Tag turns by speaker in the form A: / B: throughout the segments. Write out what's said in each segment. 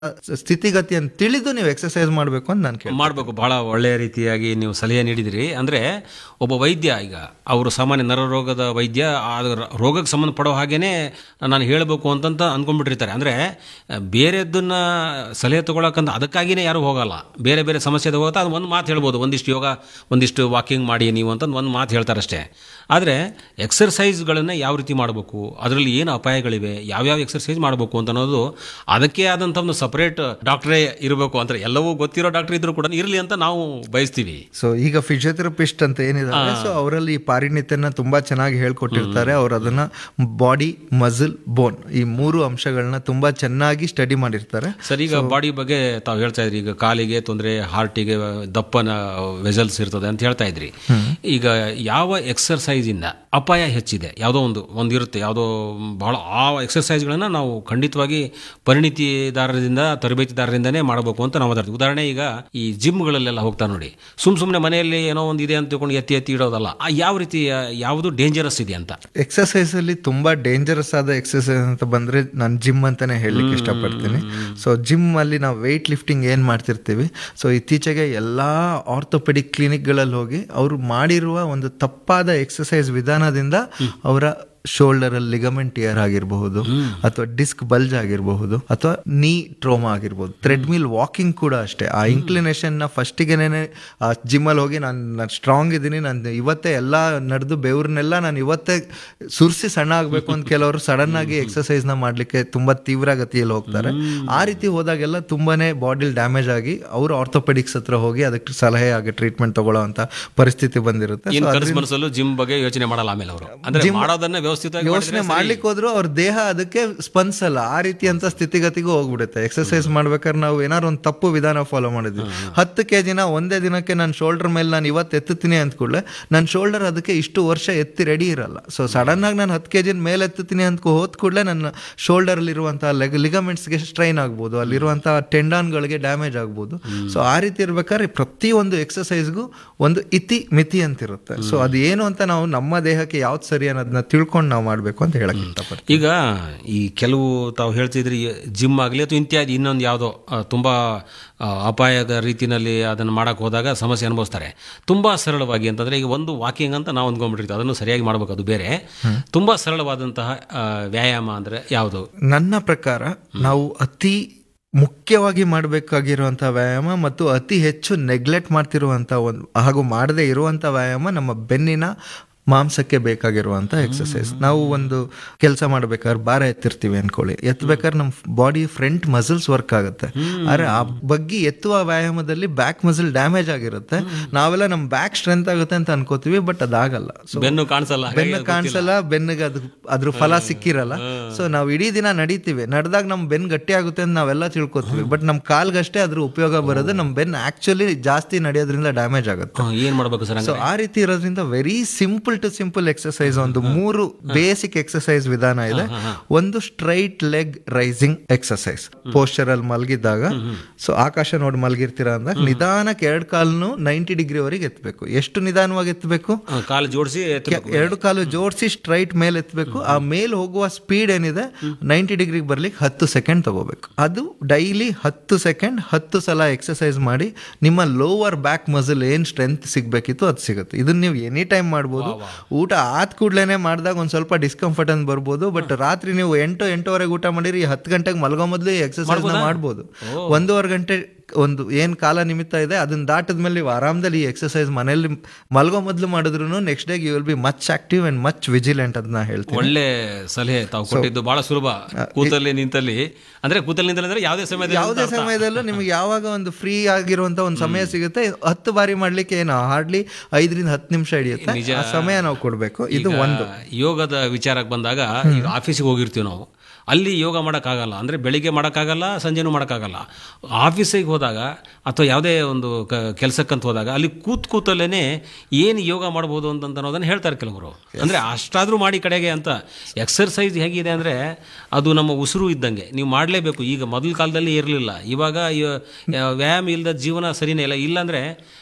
A: ಸ್ಥಿತಿಗತಿಯನ್ನು ತಿಳಿದು ನೀವು ಎಕ್ಸರ್ಸೈಸ್ ಮಾಡಬೇಕು ಅಂತ ನಾನು ಕೇಳಿ
B: ಮಾಡಬೇಕು ಬಹಳ ಒಳ್ಳೆಯ ರೀತಿಯಾಗಿ ನೀವು ಸಲಹೆ ನೀಡಿದಿರಿ ಅಂದರೆ ಒಬ್ಬ ವೈದ್ಯ ಈಗ ಅವರು ಸಾಮಾನ್ಯ ನರರೋಗದ ವೈದ್ಯ ಆ ರೋಗಕ್ಕೆ ಸಂಬಂಧಪಡೋ ಹಾಗೇನೆ ನಾನು ಹೇಳಬೇಕು ಅಂತಂತ ಅಂದ್ಕೊಂಡ್ಬಿಟ್ಟಿರ್ತಾರೆ ಅಂದರೆ ಬೇರೆದನ್ನ ಸಲಹೆ ತಗೊಳಕ್ಕಂತ ಅದಕ್ಕಾಗಿಯೇ ಯಾರು ಹೋಗಲ್ಲ ಬೇರೆ ಬೇರೆ ಸಮಸ್ಯೆ ಹೋಗುತ್ತೆ ಅದು ಒಂದು ಮಾತು ಹೇಳ್ಬೋದು ಒಂದಿಷ್ಟು ಯೋಗ ಒಂದಿಷ್ಟು ವಾಕಿಂಗ್ ಮಾಡಿ ನೀವು ಅಂತಂದು ಒಂದು ಮಾತು ಹೇಳ್ತಾರಷ್ಟೇ ಆದರೆ ಎಕ್ಸರ್ಸೈಸ್ಗಳನ್ನು ಯಾವ ರೀತಿ ಮಾಡಬೇಕು ಅದರಲ್ಲಿ ಏನು ಅಪಾಯಗಳಿವೆ ಯಾವ್ಯಾವ ಎಕ್ಸರ್ಸೈಸ್ ಮಾಡಬೇಕು ಅಂತ ಅನ್ನೋದು ಅದಕ್ಕೆ ಆದಂಥ ಒಂದು ಸಪರೇಟ್ ಡಾಕ್ಟ್ರೇ ಇರಬೇಕು ಅಂತ ಎಲ್ಲವೂ ಗೊತ್ತಿರೋ ಡಾಕ್ಟರ್ ಇದ್ರೂ ಕೂಡ ಇರಲಿ ಅಂತ ನಾವು ಬಯಸ್ತೀವಿ
A: ಸೊ ಈಗ ಫಿಸಿಯೋಥೆರಪಿಸ್ಟ್ ಅಂತ ಏನಿದ್ದಾರೆ ಸೊ ಅವರಲ್ಲಿ ಈ ಪಾರಿಣಿತ್ಯನ ತುಂಬಾ ಚೆನ್ನಾಗಿ ಹೇಳ್ಕೊಟ್ಟಿರ್ತಾರೆ ಅವ್ರು ಅದನ್ನ ಬಾಡಿ ಮಸಲ್ ಬೋನ್ ಈ ಮೂರು ಅಂಶಗಳನ್ನ ತುಂಬಾ ಚೆನ್ನಾಗಿ ಸ್ಟಡಿ ಮಾಡಿರ್ತಾರೆ
B: ಸರ್ ಈಗ ಬಾಡಿ ಬಗ್ಗೆ ತಾವು ಹೇಳ್ತಾ ಇದ್ರಿ ಈಗ ಕಾಲಿಗೆ ತೊಂದರೆ ಹಾರ್ಟಿಗೆ ದಪ್ಪನ ವೆಸಲ್ಸ್ ಇರ್ತದೆ ಅಂತ ಹೇಳ್ತಾ ಇದ್ರಿ ಈಗ ಯಾವ ಎಕ್ಸರ್ಸೈಸ್ ಇಂದ ಅಪಾಯ ಹೆಚ್ಚಿದೆ ಯಾವುದೋ ಒಂದು ಒಂದು ಇರುತ್ತೆ ಯಾವುದೋ ಬಹಳ ಆ ಎಕ್ಸರ್ಸೈಸ್ಗಳನ್ನ ನಾವು ಖಂಡಿತವಾಗಿ ಪರಿಣಿತಿದಾರರಿಂದ ತರಬೇತಿದಾರರಿಂದನೇ ಮಾಡಬೇಕು ಅಂತ ನಾವು ಮಾತಾಡ್ತೀವಿ ಉದಾಹರಣೆ ಈಗ ಈ ಜಿಮ್ಗಳಲ್ಲೆಲ್ಲ ಹೋಗ್ತಾ ನೋಡಿ ಸುಮ್ ಸುಮ್ಮನೆ ಮನೆಯಲ್ಲಿ ಏನೋ ಒಂದು ಇದೆ ಅಂತ ತಿಳ್ಕೊಂಡು ಎತ್ತಿ ಎತ್ತಿ ಇಡೋದಲ್ಲ ಆ ಯಾವ ರೀತಿ ಯಾವುದು ಡೇಂಜರಸ್ ಇದೆ ಅಂತ
A: ಎಕ್ಸರ್ಸೈಸ್ ಅಲ್ಲಿ ತುಂಬಾ ಡೇಂಜರಸ್ ಆದ ಎಕ್ಸರ್ಸೈಸ್ ಅಂತ ಬಂದ್ರೆ ನಾನು ಜಿಮ್ ಅಂತಾನೆ ಹೇಳಲಿಕ್ಕೆ ಇಷ್ಟಪಡ್ತೀನಿ ಸೊ ಜಿಮ್ ಅಲ್ಲಿ ನಾವು ವೆಯ್ಟ್ ಲಿಫ್ಟಿಂಗ್ ಏನ್ ಮಾಡ್ತಿರ್ತೀವಿ ಸೊ ಇತ್ತೀಚೆಗೆ ಎಲ್ಲಾ ಆರ್ಥೋಪೆಡಿಕ್ ಕ್ಲಿನಿಕ್ಗಳಲ್ಲಿ ಹೋಗಿ ಅವರು ಮಾಡಿರುವ ಒಂದು ತಪ್ಪಾದ ಎಕ್ಸರ್ಸೈಸ್ ವಿಧಾನದಿಂದ ಅವರ ಶೋಲ್ಡರ್ ಅಲ್ಲಿ ಲಿಗಮೆಂಟ್ ಇಯರ್ ಆಗಿರಬಹುದು ಅಥವಾ ಡಿಸ್ಕ್ ಬಲ್ಜ್ ಆಗಿರಬಹುದು ಅಥವಾ ನೀ ಟ್ರೋಮಾ ಆಗಿರ್ಬೋದು ಥ್ರೆಡ್ಮಿಲ್ ವಾಕಿಂಗ್ ಕೂಡ ಅಷ್ಟೇ ಆ ಇನ್ಕ್ಲಿನೇಷನ್ ನ ಫಸ್ಟಿಗೆನೆ ಆ ಜಿಮ್ ಅಲ್ಲಿ ಹೋಗಿ ನಾನು ಸ್ಟ್ರಾಂಗ್ ಇದ್ದೀನಿ ನಾನು ಇವತ್ತೇ ಎಲ್ಲ ನಡೆದು ಬೆವ್ರನ್ನೆಲ್ಲ ನಾನು ಇವತ್ತೇ ಸುರಿಸಿ ಸಣ್ಣ ಆಗಬೇಕು ಅಂತ ಕೆಲವರು ಸಡನ್ ಆಗಿ ಎಕ್ಸರ್ಸೈಸ್ ನ ಮಾಡ್ಲಿಕ್ಕೆ ತುಂಬಾ ತೀವ್ರ ಗತಿಯಲ್ಲಿ ಹೋಗ್ತಾರೆ ಆ ರೀತಿ ಹೋದಾಗೆಲ್ಲ ತುಂಬಾನೇ ಬಾಡಿಲ್ ಡ್ಯಾಮೇಜ್ ಆಗಿ ಅವರು ಆರ್ಥೋಪೆಡಿಕ್ಸ್ ಹತ್ರ ಹೋಗಿ ಅದಕ್ಕೆ ಸಲಹೆ ಆಗಿ ಟ್ರೀಟ್ಮೆಂಟ್ ತಗೊಳ್ಳೋ ಅಂತ ಪರಿಸ್ಥಿತಿ ಬಂದಿರುತ್ತೆ
B: ಇನ್ನು ಕನಸು ಮನಸ್ಸಲ್ಲೂ ಜಿಮ್ ಬಗ್ಗೆ ಯೋಚನೆ ಮಾಡಲ್ಲ ಆಮೇಲೆ ಅವರು ಅಂದ್ರೆ ಮಾಡೋದನ್ನ ವ್ಯವಸ್ಥಿತವಾಗಿ
A: ಯೋಚನೆ ಮಾಡ್ಲಿಕ್ಕೆ ಹೋದ್ರು ಅವ್ರ ದೇಹ ಅದಕ್ಕೆ ಸ್ಪಂದಿಸಲ್ಲ ಆ ರೀತಿ ಅಂತ ಸ್ಥಿತಿಗತಿಗೂ ಹೋಗ್ಬಿಡುತ್ತೆ ಎಕ್ಸರ್ಸೈಸ್ ಮಾಡ್ಬೇಕಾದ್ರೆ ನಾವು ಏನಾದ್ರು ಒಂದು ತಪ್ಪು ವಿಧಾನ ಫಾಲೋ ಮಾಡಿದ್ವಿ ಹತ್ತು ಕೆ ಜಿನ ಒಂದೇ ದಿನಕ್ಕೆ ನನ್ನ ಶೋಲ್ಡರ್ ಮೇಲೆ ನಾನು ಇವತ್ತು ಎತ್ತುತ್ತೀನಿ ಅಂದ ಕೂಡಲೇ ನನ್ನ ಶೋಲ್ಡರ್ ಅದಕ್ಕೆ ಇಷ್ಟು ವರ್ಷ ಎತ್ತಿ ರೆಡಿ ಇರಲ್ಲ ಸೊ ಸಡನ್ ಆಗಿ ನಾನು ಹತ್ತು ಕೆ ಜಿನ ಮೇಲೆ ಎತ್ತುತ್ತೀನಿ ಅಂತ ಹೋದ ಕೂಡಲೇ ನನ್ನ ಶೋಲ್ಡರ್ ಇರುವಂತಹ ಲೆಗ್ ಲಿಗಮೆಂಟ್ಸ್ಗೆ ಸ್ಟ್ರೈನ್ ಆಗ್ಬೋದು ಅಲ್ಲಿರುವಂತಹ ಟೆಂಡಾನ್ಗಳಿಗೆ ಡ್ಯಾಮೇಜ್ ಆಗ್ಬೋದು ಸೊ ಆ ರೀತಿ ಇರ್ಬೇಕಾದ್ರೆ ಪ್ರತಿಯೊಂದು ಎಕ್ಸರ್ಸೈಸ್ಗೂ ಒಂದು ಇತಿ ಮಿತಿ ಅಂತ ಇರುತ್ತೆ ಸೊ ಅದು ಏನು ಅಂತ ನಾವು ನಮ್ಮ ದೇಹಕ್ಕೆ ಯಾವ್ದು ಸರಿ ಅನ್ನೋದನ್ನ ತಿಳ್ಕೊಂಡು ನಾವು ಮಾಡಬೇಕು ಅಂತ ಹೇಳಕ್ ಇಷ್ಟಪಡ್ತೀನಿ
B: ಈಗ ಈ ಕೆಲವು ತಾವು ಹೇಳ್ತಿದ್ರಿ ಜಿಮ್ ಆಗಲಿ ಅಥವಾ ಇತ್ಯಾದಿ ಇನ್ನೊಂದು ಯಾವುದೋ ಆ, ತುಂಬಾ ಆ, ಅಪಾಯದ ರೀತಿನಲ್ಲಿ ಅದನ್ನು ಮಾಡಕ್ಕೆ ಹೋದಾಗ ಸಮಸ್ಯೆ ಅನುಭವಿಸ್ತಾರೆ ತುಂಬಾ ಸರಳವಾಗಿ ಅಂತಂದ್ರೆ ಈಗ ಒಂದು ವಾಕಿಂಗ್ ಅಂತ ನಾವು ಅಂದ್ಕೊಂಡ್ಬಿಟ್ಟಿರ್ತೀವಿ ಅದನ್ನು ಸರಿಯಾಗಿ ಮಾಡಬೇಕು ಅದು ಬೇರೆ ತುಂಬಾ ಸರಳವಾದಂತಹ ಆ, ವ್ಯಾಯಾಮ ಅಂದ್ರೆ ಯಾವುದು
A: ನನ್ನ ಪ್ರಕಾರ ನಾವು ಅತಿ ಮುಖ್ಯವಾಗಿ ಮಾಡಬೇಕಾಗಿರುವಂಥ ವ್ಯಾಯಾಮ ಮತ್ತು ಅತಿ ಹೆಚ್ಚು ನೆಗ್ಲೆಕ್ಟ್ ಮಾಡ್ತಿರುವಂಥ ಒಂದು ಹಾಗೂ ಮಾಡದೇ ಇರುವಂಥ ವ್ಯಾಯಾಮ ನಮ್ಮ ಬೆನ್ನಿನ ಮಾಂಸಕ್ಕೆ ಬೇಕಾಗಿರುವಂಥ ಎಕ್ಸಸೈಸ್ ನಾವು ಒಂದು ಕೆಲಸ ಮಾಡ್ಬೇಕಾದ್ರೆ ಭಾರ ಎತ್ತಿರ್ತೀವಿ ಅನ್ಕೊಳ್ಳಿ ಎತ್ತಬೇಕಾದ್ರೆ ನಮ್ಮ ಬಾಡಿ ಫ್ರಂಟ್ ಮಸಲ್ಸ್ ವರ್ಕ್ ಆಗುತ್ತೆ ಆದ್ರೆ ಆ ಬಗ್ಗೆ ಎತ್ತುವ ವ್ಯಾಯಾಮದಲ್ಲಿ ಬ್ಯಾಕ್ ಮಸಲ್ ಡ್ಯಾಮೇಜ್ ಆಗಿರುತ್ತೆ ನಾವೆಲ್ಲ ನಮ್ಮ ಬ್ಯಾಕ್ ಸ್ಟ್ರೆಂತ್ ಆಗುತ್ತೆ ಅಂತ ಅನ್ಕೋತೀವಿ ಬಟ್ ಅದಾಗಲ್ಲ ಸೊ
B: ಬೆನ್ನು ಕಾಣಿಸಲ್ಲ
A: ಬೆನ್ನು ಕಾಣಿಸಲ್ಲ ಬೆನ್ನಿಗೆ ಅದು ಅದ್ರ ಫಲ ಸಿಕ್ಕಿರಲ್ಲ ಸೊ ನಾವು ಇಡೀ ದಿನ ನಡೀತೀವಿ ನಡೆದಾಗ ನಮ್ ಬೆನ್ ಗಟ್ಟಿ ಆಗುತ್ತೆ ಅಂತ ನಾವೆಲ್ಲ ತಿಳ್ಕೊತೀವಿ ಬಟ್ ನಮ್ ಕಾಲ್ಗಷ್ಟೇ ಅದ್ರ ಉಪಯೋಗ ಬರೋದು ನಮ್ ಬೆನ್ ಆಕ್ಚುಲಿ ಜಾಸ್ತಿ ನಡೆಯೋದ್ರಿಂದ ಡ್ಯಾಮೇಜ್ ಆಗುತ್ತೆ
B: ಹಾ, ಏನ್ ಮಾಡ್ಬೇಕು ಸರ್
A: ಸೊ ಆ ರೀತಿ ಇರೋದ್ರಿಂದ very simple to simple exercise ಒಂದು ಮೂರು ಬೇಸಿಕ್ ಎಕ್ಸರ್ಸೈಸ್ ವಿಧಾನ ಇದೆ ಒಂದು straight leg raising exercise posture ಅಲ್ಲಿ ಮಲಗಿದ್ದಾಗ ಸೊ ಆಕಾಶ ನೋಡಿ ಮಲಗಿರ್ತೀರಾ ಅಂದಾಗ ನಿಧಾನಕ್ಕೆ ಎರಡ್ ಕಾಲ್ನು ನೈಂಟಿ ಡಿಗ್ರಿ ವರೆಗೆ ಎತ್ತಬೇಕು ಎಷ್ಟು ನಿಧಾನವಾಗಿ ಎತ್ತಬೇಕು
B: ಹಾ, ಕಾಲು ಜೋಡಿಸಿ
A: ಎರಡು ಕಾಲು ಜೋಡಿಸಿ ಸ್ಟ್ರೈಟ್ ಮೇಲೆ ಎತ್ತಬೇಕು ಆ ಮೇಲೆ ಹೋಗುವ ಸ್ಪೀಡ್ ಏನಿದೆ ನೈಂಟಿ ಡಿಗ್ರಿಗೆ ಬರ್ಲಿಕ್ಕೆ ಹತ್ತು ಸೆಕೆಂಡ್ ತಗೋಬೇಕು ಅದು ಡೈಲಿ ಹತ್ತು ಸೆಕೆಂಡ್ ಹತ್ತು ಸಲ ಎಕ್ಸರ್ಸೈಸ್ ಮಾಡಿ ನಿಮ್ಮ ಲೋವರ್ ಬ್ಯಾಕ್ ಮಸಲ್ ಏನ್ ಸ್ಟ್ರೆಂತ್ ಸಿಗ್ಬೇಕಿತ್ತು ಅದು ಸಿಗುತ್ತೆ ಇದನ್ನ ನೀವು ಎನಿ ಟೈಮ್ ಮಾಡ್ಬೋದು ಊಟ ಆದ ಕೂಡ್ಲೇನೆ ಮಾಡಿದಾಗ ಒಂದ್ ಸ್ವಲ್ಪ ಡಿಸ್ಕಂಫರ್ಟ್ ಅಂತ ಬರ್ಬೋದು ಬಟ್ ರಾತ್ರಿ ನೀವು ಎಂಟು ಎಂಟುವರೆಗೆ ಊಟ ಮಾಡಿರಿ ಹತ್ತು ಗಂಟೆಗೆ ಮಲ್ಗೋ ಮೊದಲು ಎಕ್ಸರ್ಸೈಸ್ ಮಾಡ್ಬೋದು ಒಂದೂವರೆ ಗಂಟೆ ಒಂದು ಏನ್ ಕಾಲ ನಿಮಿತ್ತ ಇದೆ ಅದನ್ನ ದಾಟದ್ಮೇಲೆ ನೀವು ಆರಾಮದಲ್ಲಿ ಈ ಎಕ್ಸರ್ಸೈಸ್ ಮನೇಲಿ ಮಲ್ಗೋ ಮೊದಲು ಮಾಡಿದ್ರು next day you will be much active and much vigilant ಅಂತ ನಾ ಹೇಳ್ತೀನಿ
B: ಒಳ್ಳೆ ಸಲಹೆ ತಾವು ಕೊಟ್ಟಿದ್ದು ಬಹಳ ಸುಲಭ ಕೂತಲ್ಲಿ ನಿಂತಲ್ಲಿ ಅಂದ್ರೆ ಕೂತಲ್ಲಿ ನಿಂತಲ್ಲಿ ಅಂದ್ರೆ ಯಾವುದೇ ಸಮಯದಲ್ಲಿ
A: ಯಾವುದೇ ಸಮಯದಲ್ಲೂ ನಿಮ್ಗೆ ಯಾವಾಗ ಒಂದು ಫ್ರೀ ಆಗಿರುವಂತ ಒಂದು ಸಮಯ ಸಿಗುತ್ತೆ ಹತ್ತು ಬಾರಿ ಮಾಡ್ಲಿಕ್ಕೆ ಏನು ಹಾರ್ಡ್ಲಿ ಐದರಿಂದ ಹತ್ತು ನಿಮಿಷ ಹಿಡಿಯುತ್ತೆ ಆ ಸಮಯ ನಾವು ಕೊಡ್ಬೇಕು ಇದು ಒಂದು
B: ಯೋಗದ ವಿಚಾರಕ್ಕೆ ಬಂದಾಗ ಈಗ ಆಫೀಸಿಗೆ ಹೋಗಿರ್ತೀವಿ ನಾವು ಅಲ್ಲಿ ಯೋಗ ಮಾಡೋಕ್ಕಾಗಲ್ಲ ಅಂದರೆ ಬೆಳಿಗ್ಗೆ ಮಾಡೋಕ್ಕಾಗಲ್ಲ ಸಂಜೆನೂ ಮಾಡೋಕ್ಕಾಗಲ್ಲ ಆಫೀಸಿಗೆ ಹೋದಾಗ ಅಥವಾ ಯಾವುದೇ ಒಂದು ಕ ಕೆಲಸಕ್ಕಂತ ಹೋದಾಗ ಅಲ್ಲಿ ಕೂತ್ ಕೂತಲ್ಲೇ ಏನು ಯೋಗ ಮಾಡ್ಬೋದು ಅಂತ ಅನ್ನೋದನ್ನು ಹೇಳ್ತಾರೆ ಕೆಲವರು ಅಂದರೆ ಅಷ್ಟಾದರೂ ಮಾಡಿ ಕಡೆಗೆ ಅಂತ ಎಕ್ಸರ್ಸೈಸ್ ಹೇಗಿದೆ ಅಂದರೆ ಅದು ನಮ್ಮ ಉಸಿರು ಇದ್ದಂಗೆ ನೀವು ಮಾಡಲೇಬೇಕು ಈಗ ಮೊದಲ ಕಾಲದಲ್ಲಿ ಇರಲಿಲ್ಲ ಇವಾಗ ಯ- ವ್ಯಾಯಾಮ ಇಲ್ಲದ ಜೀವನ ಸರಿನೇ ಇಲ್ಲ ಇಲ್ಲಾಂದರೆ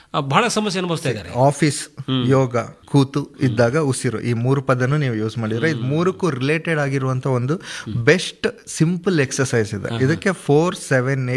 B: ಆ, ಬಹಳ ಸಮಸ್ಯೆ ಅನುಭವಿಸ್ತಾ ಇದ್ದಾರೆ
A: ಆಫೀಸ್ ಯೋಗ ಕೂತು ಇದ್ದಾಗ ಉಸಿರು ಈ ಮೂರು ಪದನು ನೀವು ಯೂಸ್ ಮಾಡಿದ್ರೆ ಇದು ಮೂರಕ್ಕೂ ರಿಲೇಟೆಡ್ ಆಗಿರುವಂತ ಒಂದು ಬೆಸ್ಟ್ ಸಿಂಪಲ್ ಎಕ್ಸಸೈಸ್ ಇದೆ ಇದಕ್ಕೆ ಫೋರ್ ಸೆವೆನ್